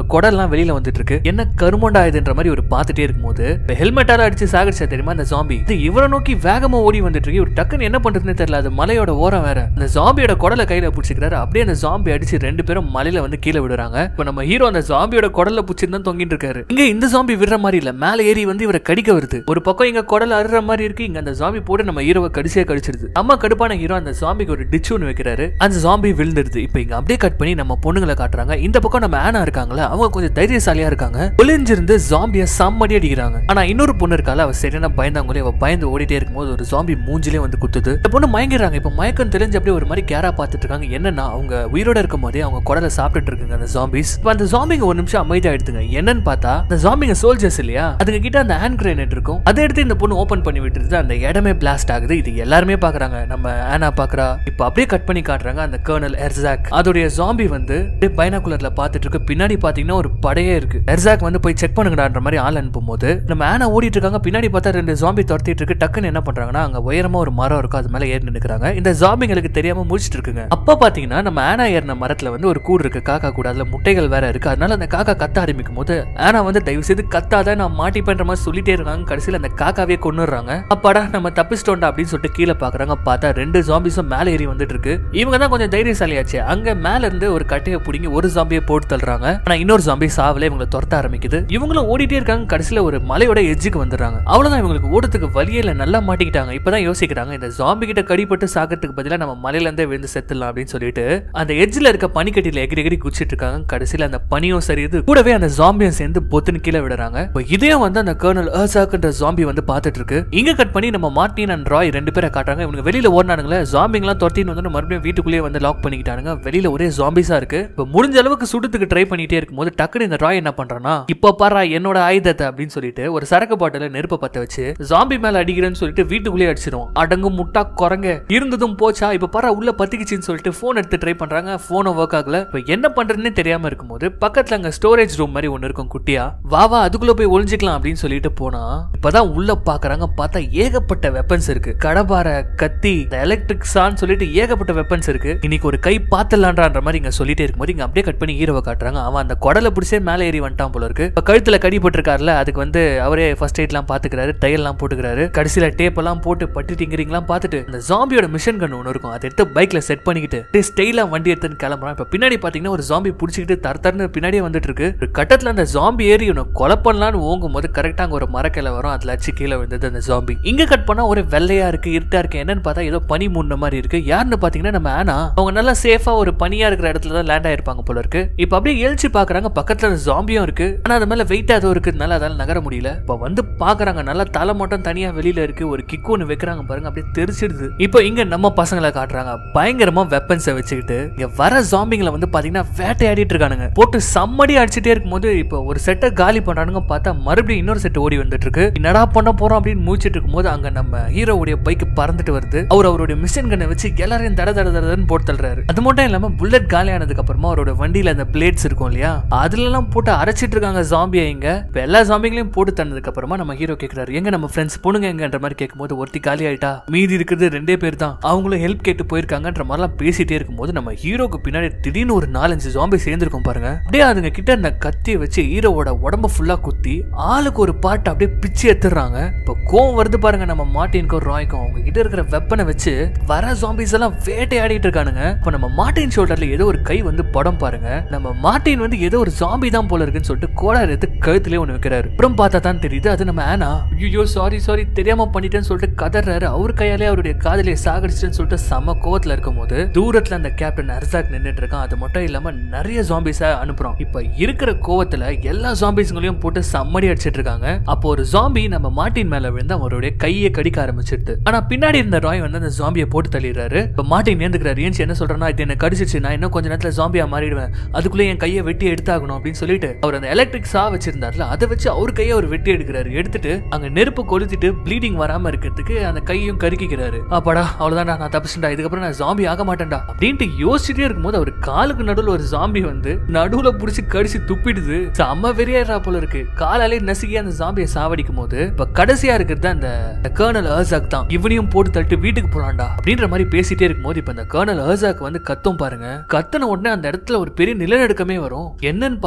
எல்லாம் வெளியில வந்துட்டு இருக்கு என்ன கருமண்டா இதுன்ற மாதிரி ஒரு பார்த்துட்டே இருக்கும்போது ஹெல்மெட்டால அடிச்சு சாகடிச்சா தெரியுமா அந்த ஜாம்பி இது இவரை நோக்கி வேகமா ஓடி வந்துட்டு இருக்கு இவர் டக்குன்னு என்ன பண்றதுன்னு தெரியல அது மலையோட ஓரம் வேற அந்த ஜாம்பியோட குடலை கையில பிடிச்சிக்கிறாரு அப்படியே அந்த ஜாம்பி அடிச்சு ரெண்டு பேரும் மலையில வந்து கீழே விடுறாங்க இப்போ நம்ம ஹீரோ அந்த ஜாம்பியோட குடல்ல பிடிச்சிட்டு தான் தொங்கிட்டு இருக்காரு இங்க இந்த ஜாம்பி விடுற மாதிரி இல்ல மேல ஏறி வந்து இவரை கடிக்க வருது ஒரு பக்கம் இங்க குடல் அறுற மாதிரி இருக்கு இங்க அந்த ஜாம்பி போட்டு நம்ம ஹீரோவை கடிச்சே கடிச்சிருது அம்மா கடுப்பான ஹீரோ அந்த ஜாம்பிக்கு ஒரு டிச் ஒன்று வைக்கிறாரு அந்த ஜாம்பி விழுந்துருது இப்போ இங்க அப்படியே கட் பண்ணி நம்ம பொண்ணுங்களை காட்டுறாங்க இந்த பக்கம் நம்ம ஆனா இருக்காங்களா அவங்க கொஞ்சம் தைரியசாலியா இருக்காங்க ஒளிஞ்சிருந்து ஜாம்பிய சம்மடி அடிக்கிறாங்க ஆனா இன்னொரு பொண்ணு இருக்கால அவ சரியான பயந்தாங்களே அவ பயந்து ஓடிட்டே இருக்கும்போது ஒரு ஜாம்பி மூஞ்சிலே வந்து குத்துது இந்த பொண்ணு மயங்கிடுறாங்க இப்போ மயக்கம் தெரிஞ்சு அப்படியே ஒரு மாதிரி கேரா பார்த்துட்டு இருக்காங்க என்னன்னா அவங்க உயிரோட இருக்கும் போதே அவங்க குடலை சாப்பிட்டுட்டு இருக்குங்க அந்த ஜாம்பிஸ் இப்போ அந்த ஜாம்பிங்க ஒரு நிமிஷம் அமைதியாயிடுதுங்க என்னன்னு பார்த்தா அந்த ஜாம்பிங்க சோல்ஜர்ஸ் இல்லையா அதுங்க கிட்ட அந்த ஹேண்ட் கிரேனேட் இருக்கும் அதை எடுத்து இந்த பொண்ணு ஓபன் பண்ணி விட்டுருது அந்த இடமே பிளாஸ்ட் ஆகுது இது எல்லாருமே பாக்குறாங்க நம்ம ஆனா பாக்குறா இப்போ அப்படியே கட் பண்ணி காட்டுறாங்க அந்த கர்னல் எர்சாக் அதோடைய ஜாம்பி வந்து அப்படியே பைனாகுலர்ல பார்த்துட்டு இருக்கு பின்னாடி பாத்தீங்கன்னா ஒரு படையே இருக்கு எர்சாக் வந்து போய் செக் பண்ணுங்கடான்ற மாதிரி ஆள் அனுப்பும்போது நம்ம ஆனா ஓடிட்டு இருக்காங்க பின்னாடி பார்த்தா ரெண்டு ஜாம்பி துரத்திட்டு இருக்கு டக்குன்னு என்ன பண்றாங்கன்னா அங்க உயரமா ஒரு மரம் இருக்கும் அது மேல ஏறி நின்னுக்கிறாங்க இந்த ஜாம்பிங்களுக்கு தெரியாம முடிச்சிட்டு இருக்குங்க அப்ப பாத்தீங்கன்னா நம்ம ஆனா ஏறின மரத்துல வந்து ஒரு கூடு இருக்கு காக்கா கூட அதுல முட்டைகள் வேற இருக்கு அதனால அந்த காக்கா கத்த ஆரம்பிக்கும் போது ஆனா வந்து தயவு செய்து கத்தாத நான் மாட்டிப்பேன்ற மாதிரி சொல்லிட்டே இருக்காங்க கடைசியில் அந்த காக்காவே கொண்டுறாங்க அப்பாடா நம்ம தப்பிச்சிட்டோம்டா அப்படின்னு சொல்லிட்டு கீழே பாக்குறாங்க பார்த்தா ரெண்டு ஜாம்பிஸும் மேலே ஏறி வந்துட்டு இருக்கு இவங்க தான் கொஞ்சம் தைரியசாலியாச்சு அங்க மேல இருந்து ஒரு கட்டையை பிடிங்கி ஒரு ஜாம்பியை போட்டு தள்ளுறாங்க ஆனா இன்னொரு ஜாம்பி சாவல இவங்களை துரத்த ஆரம்பிக்குது இவங்களும் ஓடிட்டே இருக்காங்க கடைசியில ஒரு மலையோட எஜ்ஜுக்கு வந்துடுறாங்க அவ்வளவுதான் இவங்களுக்கு ஓடுறதுக்கு வழியே இல்ல நல்லா மாட்டிக்கிட்டாங்க இப்பதான் யோசிக்கிறாங்க இந்த ஜாம்பி கிட்ட கடிபட்டு சாகிறதுக்கு பதிலா நம்ம மலையில இருந்தே விழுந்து செத்துடலாம் அப்படின்னு சொல்லிட்டு அந்த எஜ்ஜில் இருக்க பனிக்கட்டியில எகிரி எகிரி குச்சிட்டு இருக்காங்க கடைசியில அந்த பனியும் சரியுது கூடவே அந்த ஜாம்பியும் சேர்ந்து பொத்துன்னு கீழே விடுறாங்க இப்போ இதையும் வந்து அந்த கர்னல் ஏர்சாக்குன்ற ஜாம்பி வந்து பார்த்துட்டு இருக்கு இங்க கட் பண்ணி நம்ம மார்டின் அண்ட் ராய் ரெண்டு பேரை காட்டுறாங்க இவங்க வெளியில ஓடினானுங்களே ஜாம்பிங்கெல்லாம் தொட்டின்னு வந்து மறுபடியும் வீட்டுக்குள்ளேயே வந்து லாக் பண்ணிக்கிட்டானுங்க வெளியில ஒரே ஜாம்பிஸா இருக்கு இப்போ முடிஞ்ச அளவுக்கு சுடுறதுக்கு ட்ரை பண்ணிட்டே இருக்கும்போது டக்குனு இந்த ராய் என்ன பண்றானா இப்போ பாரா என்னோட ஆயுதத்தை அப்படின்னு சொல்லிட்டு ஒரு சரக்கு பாட்டில நெருப்பை பத்த வச்சு ஜாம்பி மேல அடிக்கிறேன்னு சொல்லிட்டு வீட்டுக்குள்ளேயே அடிச்சிடும் அடங்கு முட்டா குரங்க இருந்ததும் போச்சா இப்போ பாரா உள்ள பத்திக்கிச்சின்னு சொல்லிட்டு போன் எடுத்து ட்ரை பண்றாங்க போனும் ஒர்க் ஆகல இப்போ என்ன பண்றதுன்னே தெரியாம இருக்கும்போது பக்கத்துல அங்க ஸ்டோரேஜ் ரூம் மாதிரி ஒன்னு இருக்கும் குட்டியா வா வா அதுக்குள்ள போய் ஒளிஞ்சிக்கலாம் அப்படின்னு சொல்லிட்டு போனா இப்பதான் உள்ள பாக்குறாங்க பார்த்தா ஏகப்பட்ட வெப்பன்ஸ் இருக்கு கடபார கத்தி எலக்ட்ரிக் சான்னு சொல்லிட்டு ஏகப்பட்ட வெப்பன்ஸ் இருக்கு இன்னைக்கு ஒரு கை பாத்தலான்றான்ற மாதிரி இங்க சொல்லிட்டே இருக்கும்போது இங்க அப்படியே கட் பண்ணி ஹீரோவை காட்டுறாங்க அவன் அந்த குடலை பிடிச்சே மேலே ஏறி வந்துட்டான் போல இருக்கு இப்ப கழுத்துல கடி போட்டிருக்காருல அதுக்கு வந்து அவரே ஃபர்ஸ்ட் எய்ட்லாம் பாத்துக்கிறாரு தையல்லாம் போட்டுக்கிறாரு கடைசியில டேப் எல்லாம் போட்டு பட்டு டிங்கிறீங்களாம் பார்த்துட்டு அந்த ஜாம்பியோட மிஷன் கன் ஒன்று இருக்கும் அதை எடுத்து பைக்ல செட் பண்ணிக்கிட்டு அப்படியே ஸ்டைலா வண்டி எடுத்துன்னு கிளம்புறான் இப்ப பின்னாடி பாத்தீங்கன்னா ஒரு ஜாம்பி பிடிச்சிக்கிட்டு தர தரன்னு பின்னாடியே வந்துட்டு இருக்கு ஒரு கட்டத்துல அந்த ஜாம்பி ஏறி இவனை கொலை பண்ணலான்னு ஓங்கும் போது கரெக்டா அங்க ஒரு மரக்கிளை வரும் அதுல அச்சு கீழே விழுந்தது அந்த ஜாம்பி இங்க கட் பண்ணா ஒரு வெள்ளையா இருக்கு இருட்டா இருக்கு என்னன்னு பார்த்தா ஏதோ பனி மூடின மாதிரி இருக்கு யாருன்னு பாத்தீங்கன்னா நம்ம ஆனா அவங்க நல்லா சேஃபா ஒரு பனியா இருக்கிற இடத்துல தான் லேண்ட் ஆயிருப்பாங்க போல இருக்கு இப்ப அப்படியே எழுச்சி பாக்குறாங்க பக்கத்துல அந்த ஜாம்பியும் இருக்கு ஆனா அது மேல வெயிட் ஏதோ இருக்கிறதுனால அதால நகர முடியல இப்ப வந்து பாக்குறாங்க நல்லா தலை மட்டும் தனியா வெளியில இருக்கு ஒரு கிக் ஒன்று வைக்கிறாங்க பாருங்க அப்படியே தெரிச்சிடுது இப்போ இங்க நம்ம பசங்களை காட்டுறாங்க பயங்கரமா வெப்பன்ஸை வச்சுக்கிட்டு இங்க வர ஜாம்பிங்களை வந்து பாத்தீங்கன்னா வேட்டையாடிட்டு இருக்கானுங்க போட்டு சம்மடி அடிச்சுட்டே இருக்கும்போது இப்போ ஒரு செட்டை காலி பண்றானுங்க பார்த்தா மறுபடியும் இன்னொரு செட் ஓடி வந்துட்டு இருக்கு என்னடா பண்ண போறோம் அப்படின்னு மூச்சிட்டு இருக்கும்போது அங்க நம்ம ஹீரோவுடைய பைக் பறந்துட்டு வருது அவர் அவருடைய மிஷின் கண்ணை வச்சு எல்லாரையும் தட தட தடன்னு போட்டு தள்ளுறாரு அது மட்டும் இல்லாம புல்லட் காலி ஆனதுக்கு அப்புறமா அவரோட வண்டியில அந்த பிளேட்ஸ் இருக்கும் இல்லையா அதுல எல்லாம் போட்டு அரைச்சிட்டு இருக்காங்க ஜாம்பியை இங்க இப்ப எல்லா ஜாம்பிங்களையும் போட்டு தந்ததுக்கு அப்புறமா நம்ம ஹீரோ கேக்குறாரு எங்க நம்ம ஃப்ரெண்ட்ஸ் பொண்ணுங்க எங்கன்ற மாதிரி கேட்கும்போது ஒருத்தி காலி ஆயிட்டா மீதி இருக்கிறது ரெண்டே பேர் தான் அவங்களும் ஹெல்ப் கேட்டு போயிருக்காங்கன்ற மாதிரிலாம் பேசிட்டே இருக்கும்போது நம்ம ஹீரோக்கு பின்னாடி திடீர்னு ஒரு நாலஞ்சு ஜாம்பி சேர்ந்துருக்கும் பாருங்க அப்படியே அதுங்க கிட்ட அந்த கத்தியை வச்சு ஹீரோவோட உடம்ப ஃபுல்லா குத்தி ஆளுக்கு ஒரு பாட்டு அப்படியே பிச்சு எடுத்துடுறாங்க இப்போ கோவம் வருது பாருங்க நம்ம மார்ட்டினுக்கும் ராய்க்கும் அவங்க கிட்ட இருக்கிற வெப்பனை வச்சு வர ஜாம்பிஸ் எல்லாம் வேட்டையாடிட்டு இருக்கானுங்க இப்போ நம்ம மார்ட்டின் ஷோல்டர்ல ஏதோ ஒரு கை வந்து படம் பாருங்க நம்ம மார்ட்டின் வந்து ஏதோ ஒரு ஜாம்பி தான் போல இருக்குன்னு சொல்லிட்டு கோடார் எடுத்து கழுத்துலயே ஒன்று வைக்கிறாரு அப்புறம் பார்த்தா தான் தெரியுது அது நம்ம ஆனா ஐயோ சாரி சாரி தெரியாம பண்ணிட்டேன்னு சொல்லிட்டு கதறாரு அவர் கையாலே அவருடைய காதலியை சாகடிச்சுன்னு சொல்லிட்டு செம கோவத்துல இருக்கும் போது தூரத்துல அந்த கேப்டன் அர்சாக் நின்னுட்டு இருக்கான் அது மட்டும் இல்லாம நிறைய ஜாம்பிஸா அனுப்புறோம் இப்ப இருக்கிற கோவத்துல எல்லா ஜாம்பிஸ்களையும் போட்டு சம்மடி அடிச்சிட்டு இருக்காங்க அப்போ ஒரு ஜாம்பி நம்ம மார்ட்டின் மேல விழுந்து அவருடைய கையை கடிக்க ஆரம்பிச்சிருது ஆனா பின்னாடி இருந்த ராய் வந்து அந்த ஜாம்பியை போட்டு தள்ளிடுறாரு இப்ப மார்ட்டின் ஏந்துக்கிறாரு ஏன் என்ன சொல்றேன்னா இது என்ன கடிச்சிச்சு நான் இன்னும் கொஞ்ச நேரத்துல ஜாம்பியா மாறிடுவேன் அதுக்குள்ள என் கையை வெட்டி எடுத்தாகணும் அப்படின்னு சொல்லிட்டு அவர் அந்த எலக்ட்ரிக் சா வச்சிருந்தாருல அதை வச்சு அவர் கையை அவர் வெட்டி எடுக்கிறாரு எடுத்துட்டு அங்க நெருப்பு கொளுத்திட்டு ப்ளீடிங் வராம இருக்கிறதுக்கு அந்த கையும் கருக்கிக்கிறாரு அப்பாடா அவ்வளவுதான்டா நான் தப்பிச்சுட்டா இதுக்கப்புறம் நான் ஜாம்பி ஆக மாட்டேன்டா அப்படின்ட்டு யோசிச்சுட்டே இருக்கும்போது அவர் காலுக்கு நடுவுல ஒரு ஜாம்பி வந்து நடுவுல புடிச்சு கடிச்சு துப்பிடுது செம்ம வெறியாடுறா போல இருக்கு காலாலே நசுக்கி அந்த ஜாம்பியை சாவடிக்கும் போது இப்ப கடைசியா இருக்கிறது அந்த கர்னல் அர்சாக் தான் இவனையும் போட்டு தள்ளிட்டு வீட்டுக்கு போலாம்டா அப்படின்ற மாதிரி பேசிட்டே இருக்கும்போது இப்ப இந்த கர்னல் அர்சாக் வந்து கத்தும் பாருங்க கத்துன உடனே அந்த இடத்துல ஒரு பெரிய நிலநடுக்கமே வரும் என்னன்னு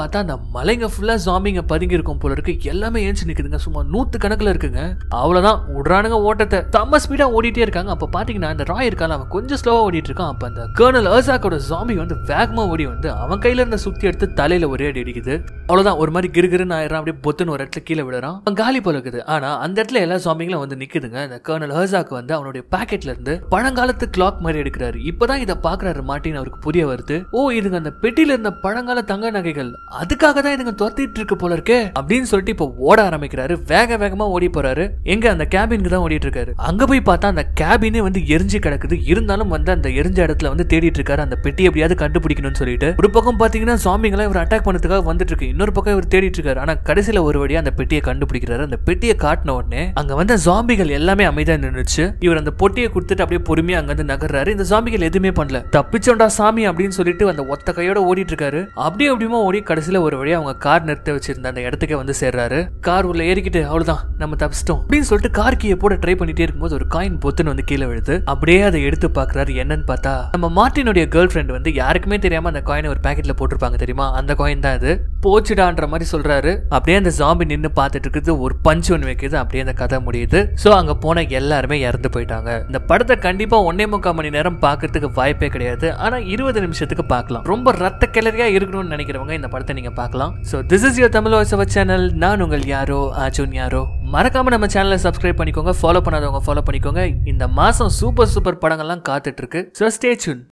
பார்த்தா அந்த மலைங்க ஃபுல்லா ஜாம்பிங்க பதுங்கி இருக்கும் போல இருக்கு எல்லாமே ஏஞ்சி நிக்குதுங்க சும்மா நூத்து கணக்குல இருக்குங்க அவ்வளவுதான் விடுறானுங்க ஓட்டத்தை செம்ம ஸ்பீடா ஓடிட்டே இருக்காங்க அப்ப பாத்தீங்கன்னா அந்த ராய் இருக்கான் அவன் கொஞ்சம் ஸ்லோவா ஓடிட்டு இருக்கான் அப்ப அந்த கர்னல் அர்சாக்கோட ஜாம்பி வந்து வேகமா ஓடி வந்து அவன் கையில இருந்த சுத்தி எடுத்து தலையில ஒரே அடி அடிக்குது அவ்வளவுதான் ஒரு மாதிரி கிருகிருன்னு ஆயிரம் அப்படியே பொத்துன்னு ஒரு இடத்துல கீழே விடுறான் அவன் காலி போல இருக்குது ஆனா அந்த இடத்துல எல்லா ஜாம்பிங்களும் வந்து நிக்குதுங்க அந்த கர்னல் ஹர்சாக் வந்து அவனுடைய பாக்கெட்ல இருந்து பழங்காலத்து கிளாக் மாதிரி எடுக்கிறாரு இப்பதான் இதை பாக்குறாரு மாட்டின் அவருக்கு புரிய வருது ஓ இதுங்க அந்த பெட்டியில இருந்த பழங்கால தங்க நகைகள் அதுக்காக தான் இதுங்க துரத்திட்டு இருக்கு போல இருக்கே அப்படின்னு சொல்லிட்டு இப்போ ஓட ஆரம்பிக்கிறாரு வேக வேகமா ஓடி போறாரு எங்க அந்த கேபினுக்கு தான் ஓடிட்டு இருக்காரு அங்க போய் பார்த்தா அந்த கேபினே வந்து எரிஞ்சு கிடக்குது இருந்தாலும் வந்து அந்த எரிஞ்ச இடத்துல வந்து தேடிட்டு இருக்காரு அந்த பெட்டி எப்படியாவது கண்டுபிடிக்கணும்னு சொல்லிட்டு ஒரு பக்கம் பாத்தீங்கன்னா சாமிங்கெல்லாம் இவர் அட்டாக் பண்ணதுக்காக வந்துட்டு இருக்கு இன்னொரு பக்கம் இவர் தேடிட்டு இருக்காரு ஆனா கடைசியில ஒரு வழியா அந்த பெட்டியை கண்டுபிடிக்கிறாரு அந்த பெட்டியை காட்டின உடனே அங்க வந்த ஜாம்பிகள் எல்லாமே அமைதியா நின்னுச்சு இவர் அந்த பொட்டியை கொடுத்துட்டு அப்படியே பொறுமையா அங்க வந்து நகர்றாரு இந்த ஜாம்பிகள் எதுவுமே பண்ணல தப்பிச்சோண்டா சாமி அப்படின்னு சொல்லிட்டு அந்த ஒத்த கையோட ஓடிட்டு இருக்காரு அப்படியே அப்படியுமா ஓடி கடைசியில ஒரு வழியா அவங்க கார் நிறுத்த வச்சிருந்த அந்த இடத்துக்கே வந்து சேர்றாரு கார் உள்ள ஏறிக்கிட்டு அவ்வளவுதான் நம்ம தப்பிச்சிட்டோம் அப்படின்னு சொல்லிட்டு கார் கீயை போட ட்ரை பண்ணிட்டே இருக்கும்போது ஒரு காயின் பொத்துன்னு வந்து கீழே விழுது அப்படியே அதை எடுத்து பாக்குறாரு என்னன்னு பார்த்தா நம்ம மார்ட்டினுடைய கேர்ள் ஃப்ரெண்ட் வந்து யாருக்குமே தெரியாம அந்த காயினை ஒரு பாக்கெட்ல போட்டிருப்பாங்க தெரியுமா அந்த காயின் தான் இது போச்சுடான்ற மாதிரி சொல்றாரு அப்படியே அந்த ஜாம்பி நின்னு பார்த்துட்டு இருக்குது ஒரு பஞ்ச் ஒன்று வைக்குது அப்படியே அந்த கதை முடியுது சோ அங்க போன எல்லாருமே இறந்து போயிட்டாங்க இந்த படத்தை கண்டிப்பா ஒன்னே முக்கால் மணி நேரம் பார்க்கறதுக்கு வாய்ப்பே கிடையாது ஆனா இருபது நிமிஷத்துக்கு பார்க்கலாம் ரொம்ப ரத்த கிளறியா இருக்கணும்னு நினைக்கிறவங்க இந்த படத்தை நீங்க பார்க்கலாம் so this is your Tamil voice over channel நான் உங்கள் யாரோ அர்ஜுன் யாரோ மறக்காம நம்ம சேனலை சப்ஸ்கிரைப் பண்ணிக்கோங்க ஃபாலோ பண்ணாதவங்க ஃபாலோ பண்ணிக்கோங்க இந்த மாசம் சூப்பர் சூப்பர் படங்கள்லாம் காத்துட்டு இருக்கு ஸோ ஸ்டே